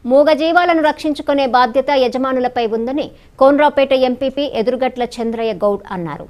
మూగజీవాలను రక్షించుకునే బాధ్యత యజమానులపై ఉందని కోన్రాపేట ఎంపీపీ ఎదురుగట్ల చంద్రయ్య గౌడ్ అన్నారు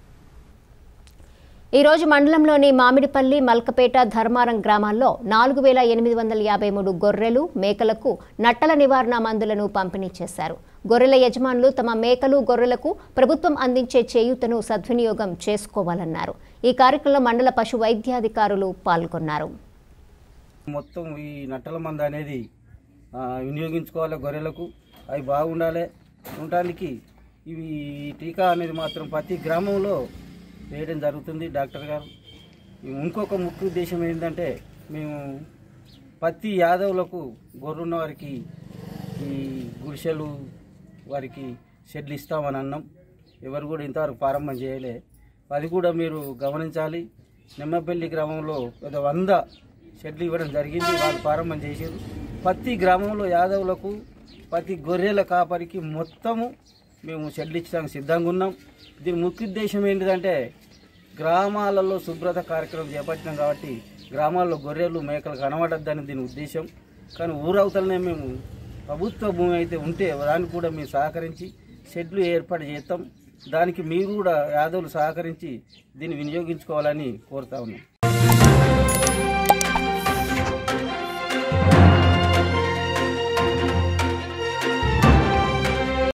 ఈ రోజు మండలంలోని మామిడిపల్లి మల్కపేట ధర్మారం గ్రామాల్లో నాలుగు వేల ఎనిమిది వందల యాభై మూడు గొర్రెలు మేకలకు నట్టల నివారణ మందులను పంపిణీ చేశారు గొర్రెల యజమానులు తమ మేకలు గొర్రెలకు ప్రభుత్వం అందించే చేయూతను సద్వినియోగం చేసుకోవాలన్నారు ఈ కార్యక్రమంలో మండల పశు వైద్యాధికారులు పాల్గొన్నారు మొత్తం ఈ నట్టల మంద అనేది ఆ, వినియోగించుకోవాలి గొర్రెలకు అవి బాగుండాలి ఉండటానికి ఇవి ఈ టీకా అనేది మాత్రం ప్రతి గ్రామంలో వేయడం జరుగుతుంది డాక్టర్ గారు ఈ ఇంకొక ముఖ్య ఉద్దేశం ఏంటంటే మేము ప్రతి యాదవులకు గొర్రెన్న వారికి ఈ గుడిసెలు వారికి షెడ్లు ఇస్తామని అన్నాం ఎవరు కూడా ఇంతవరకు ప్రారంభం చేయలే అది కూడా మీరు గమనించాలి నిమ్మపల్లి గ్రామంలో ఒక వంద షెడ్లు ఇవ్వడం జరిగింది వాళ్ళు ప్రారంభం చేశారు ప్రతి గ్రామంలో యాదవులకు ప్రతి గొర్రెల కాపరికి మొత్తము మేము షెడ్లు ఇచ్చడానికి సిద్ధంగా ఉన్నాం దీని ముఖ్య ఉద్దేశం ఏంటిదంటే గ్రామాలలో శుభ్రత కార్యక్రమం చేపట్టినాం కాబట్టి గ్రామాల్లో గొర్రెలు మేకలు కనబడద్దని దీని ఉద్దేశం కానీ ఊరవతలనే మేము ప్రభుత్వ భూమి అయితే ఉంటే దానికి కూడా మేము సహకరించి షెడ్లు ఏర్పాటు చేస్తాం దానికి మీరు కూడా యాదవులు సహకరించి దీన్ని వినియోగించుకోవాలని కోరుతా ఉన్నాం